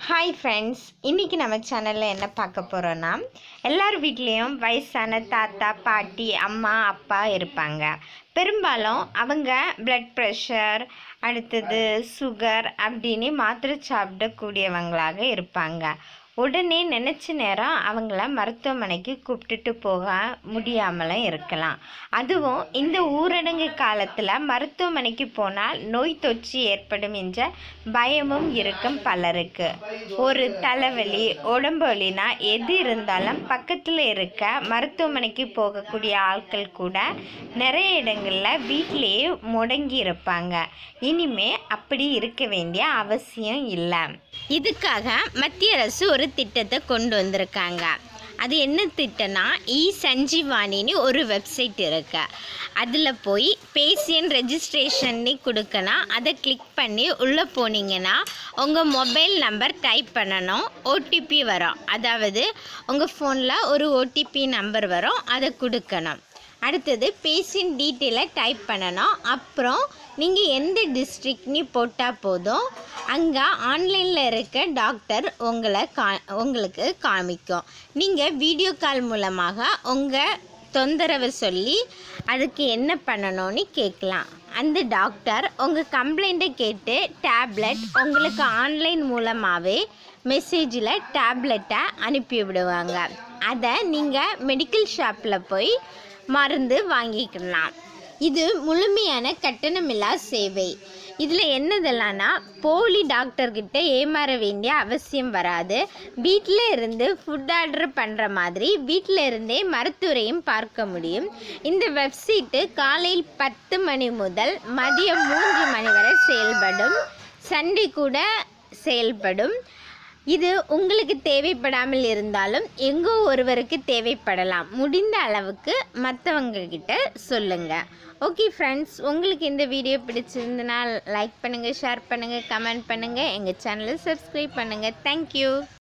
hi friends இன்றைக்கி நம்ம சேனலில் என்ன பார்க்க போகிறோன்னா எல்லார் வீட்லேயும் வயசான தாத்தா பாட்டி அம்மா அப்பா இருப்பாங்க பெரும்பாலும் அவங்க பிளட் ப்ரெஷர் அடுத்தது சுகர் அப்படின்னு மாத்திரை சாப்பிடக்கூடியவங்களாக இருப்பாங்க உடனே நினச்ச நேரம் அவங்கள மருத்துவமனைக்கு கூப்பிட்டுட்டு போக முடியாமலும் இருக்கலாம் அதுவும் இந்த ஊரடங்கு காலத்தில் மருத்துவமனைக்கு போனால் நோய் தொற்று ஏற்படும் என்ற பயமும் இருக்கும் பலருக்கு ஒரு தலைவலி உடம்பு வலினா எது இருந்தாலும் பக்கத்தில் இருக்க மருத்துவமனைக்கு போகக்கூடிய ஆட்கள் கூட நிறைய இடங்களில் வீட்டிலேயே முடங்கி இருப்பாங்க இனிமே அப்படி இருக்க வேண்டிய அவசியம் இல்லை இதுக்காக மத்திய அரசு ஒரு திட்டத்தை கொண்டு வந்திருக்காங்க அது என்ன திட்டம்னா இ சஞ்சீவானின்னு ஒரு வெப்சைட் இருக்கு அதில் போய் பேசியன் ரெஜிஸ்ட்ரேஷன்னு கொடுக்கணும் அதை கிளிக் பண்ணி உள்ளே போனீங்கன்னா உங்கள் மொபைல் நம்பர் டைப் பண்ணணும் ஓடிபி வரும் அதாவது உங்கள் ஃபோனில் ஒரு ஓடிபி நம்பர் வரும் அதை கொடுக்கணும் அடுத்தது பேஷண்ட் டீட்டெயிலை டைப் பண்ணணும் அப்புறம் நீங்கள் எந்த டிஸ்ட்ரிக்ட்னு போட்டால் போதும் அங்கே ஆன்லைனில் இருக்க டாக்டர் உங்களை கா உங்களுக்கு காமிக்கும் நீங்கள் வீடியோ கால் மூலமாக உங்கள் தொந்தரவை சொல்லி அதுக்கு என்ன பண்ணணும்னு கேட்கலாம் அந்த டாக்டர் உங்கள் கம்ப்ளைண்ட்டை கேட்டு டேப்லெட் உங்களுக்கு ஆன்லைன் மூலமாகவே மெசேஜில் டேப்லெட்டை அனுப்பி விடுவாங்க அதை நீங்கள் மெடிக்கல் ஷாப்பில் போய் மருந்து வாங்கிக்கலாம் இது முழுமையான கட்டணமில்லா சேவை இதில் என்னதெல்லாம்னா போலி டாக்டர்கிட்ட ஏமாற வேண்டிய அவசியம் வராது வீட்டில் இருந்து ஃபுட் ஆர்டர் பண்ணுற மாதிரி வீட்டில் இருந்தே மருத்துவரையும் பார்க்க முடியும் இந்த வெப்சைட்டு காலையில் பத்து மணி முதல் மதியம் மூன்று மணி வரை செயல்படும் சண்டே கூட செயல்படும் இது உங்களுக்கு தேவைப்படாமல் இருந்தாலும் எங்கோ ஒருவருக்கு தேவைப்படலாம் முடிந்த அளவுக்கு மற்றவங்க கிட்ட சொல்லுங்கள் ஓகே ஃப்ரெண்ட்ஸ் உங்களுக்கு இந்த வீடியோ பிடிச்சிருந்தனா லைக் பண்ணுங்கள் ஷேர் பண்ணுங்கள் கமெண்ட் பண்ணுங்கள் எங்கள் சேனலை சப்ஸ்கிரைப் பண்ணுங்கள் தேங்க்யூ